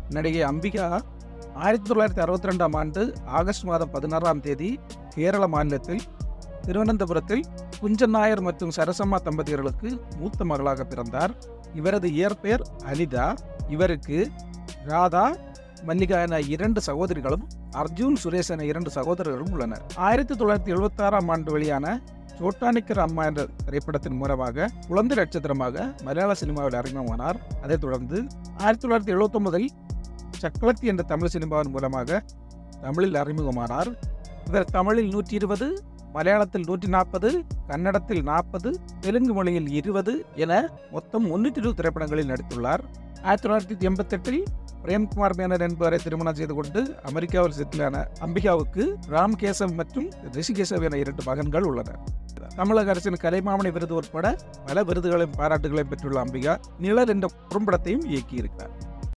நடிகை அம்பிகா ஆயிரத்தி தொள்ளாயிரத்தி அறுபத்தி ரெண்டாம் ஆண்டு ஆகஸ்ட் மாதம் பதினாறாம் தேதி கேரள மாநிலத்தில் திருவனந்தபுரத்தில் குஞ்சன் நாயர் மற்றும் சரசம்மா தம்பதியர்களுக்கு மூத்த மகளாக பிறந்தார் இவரது இயற்பெயர் அனிதா இவருக்கு ராதா மல்லிகா என இரண்டு சகோதரிகளும் அர்ஜுன் சுரேஷ் என இரண்டு சகோதரர்களும் உள்ளனர் ஆயிரத்தி தொள்ளாயிரத்தி எழுபத்தி ஆறாம் ஆண்டு வெளியான சோட்டானிக்கர் அம்மா என்ற திரைப்படத்தின் மூலமாக குழந்தை நட்சத்திரமாக மலையாள சினிமாவில் அறிமுகமானார் அதைத் தொடர்ந்து ஆயிரத்தி தொள்ளாயிரத்தி எழுபத்தொன்பதில் சக்லத்தி என்ற தமிழ் சினிமாவின் மூலமாக தமிழில் அறிமுகமானார் இவர் தமிழில் நூற்றி இருபது மலையாளத்தில் நூற்றி நாற்பது கன்னடத்தில் நாற்பது தெலுங்கு மொழியில் இருபது என மொத்தம் முன்னூற்றி இருபது திரைப்படங்களில் நடித்துள்ளார் ஆயிரத்தி தொள்ளாயிரத்தி எண்பத்தெட்டில் பிரேம்குமார் மேனன் என்பவரை திருமணம் செய்து கொண்டு அமெரிக்காவில் செட்டிலான அம்பிகாவுக்கு ராம் கேசவ் மற்றும் ரிஷிகேசவ் என இரண்டு மகன்கள் உள்ளனர் தமிழக அரசின் கலைமாமணி விருது உட்பட பல விருதுகளையும் பாராட்டுகளையும் பெற்றுள்ள அம்பிகா நிழல் என்ற குறும்படத்தையும் இயக்கியிருக்கிறார்